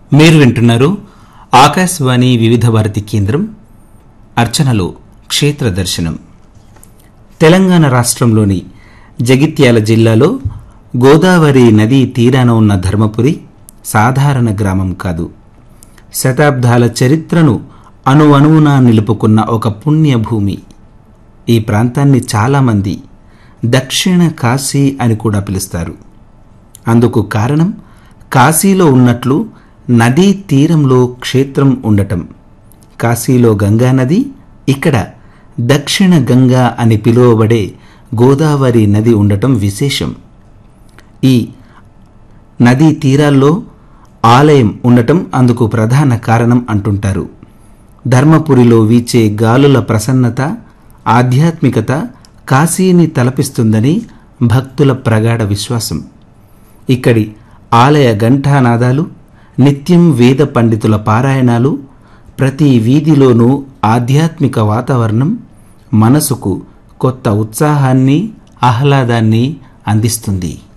మీరు వింటున్నారు ఆకాశవాణి వివిధ భారతి కేంద్రం అర్చనలో క్షేత్ర దర్శనం తెలంగాణ రాష్ట్రంలోని జగిత్యాల జిల్లాలో గోదావరి నదీ తీరాన ఉన్న ధర్మపురి సాధారణ గ్రామం కాదు శతాబ్దాల చరిత్రను అణువణువునా నిలుపుకున్న ఒక పుణ్యభూమి ఈ ప్రాంతాన్ని చాలామంది దక్షిణ కాశీ అని కూడా పిలుస్తారు అందుకు కారణం కాశీలో ఉన్నట్లు నదీ తీరంలో క్షేత్రం ఉండటం కాశీలో గంగా నది ఇక్కడ దక్షిణ గంగా అని పిలువబడే గోదావరి నది ఉండటం విశేషం ఈ నదీ తీరాల్లో ఆలయం ఉండటం అందుకు ప్రధాన కారణం అంటుంటారు ధర్మపురిలో వీచే గాలుల ప్రసన్నత ఆధ్యాత్మికత కాశీని తలపిస్తుందని భక్తుల ప్రగాఢ విశ్వాసం ఇక్కడి ఆలయ ఘంటానాదాలు నిత్యం వేద పండితుల పారాయణాలు ప్రతి వీధిలోనూ ఆధ్యాత్మిక వాతావరణం మనసుకు కొత్త ఉత్సాహాన్ని ఆహ్లాదాన్ని అందిస్తుంది